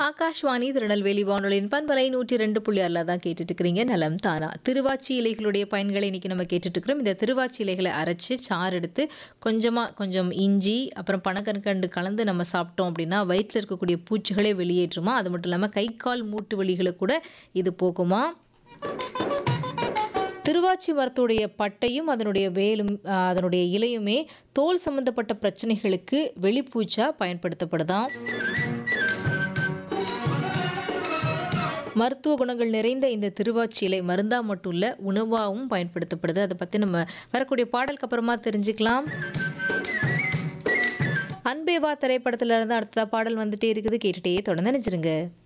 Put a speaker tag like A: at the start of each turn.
A: ஆகாஷ்வாணி திருநெல்வேலி வானொலியின் பண்பலை நூற்றி ரெண்டு புள்ளி ஆறில் தான் கேட்டுட்டு இருக்கிறீங்க நலம் தானா திருவாச்சி இலைகளுடைய பயன்களை இன்னைக்கு நம்ம கேட்டுட்டு இருக்கிறோம் இந்த திருவாச்சி இலைகளை அரைச்சு சாறு எடுத்து கொஞ்சமாக கொஞ்சம் இஞ்சி அப்புறம் பனக்கற்கண்டு கலந்து நம்ம சாப்பிட்டோம் அப்படின்னா வயிற்றில் இருக்கக்கூடிய பூச்சிகளே வெளியேற்றுமா அது மட்டும் இல்லாமல் கை கால் மூட்டு வலிகளை கூட இது போக்குமா திருவாச்சி மரத்துடைய பட்டையும் அதனுடைய வேலும் ஆஹ், அதனுடைய இலையுமே தோல் சம்பந்தப்பட்ட பிரச்சனைகளுக்கு வெளிப்பூச்சா பயன்படுத்தப்படுதாம் மருத்துவ குணங்கள் நிறைந்த இந்த திருவாச்சி இலை மருந்தா மட்டும் இல்ல உணவாகவும் பயன்படுத்தப்படுது அதை பற்றி நம்ம வரக்கூடிய பாடலுக்கு அப்புறமா தெரிஞ்சுக்கலாம் அன்பேவா திரைப்படத்துல இருந்து அடுத்ததா பாடல் வந்துட்டே இருக்குது கேட்டுட்டே தொடர்ந்து நினைச்சிருங்க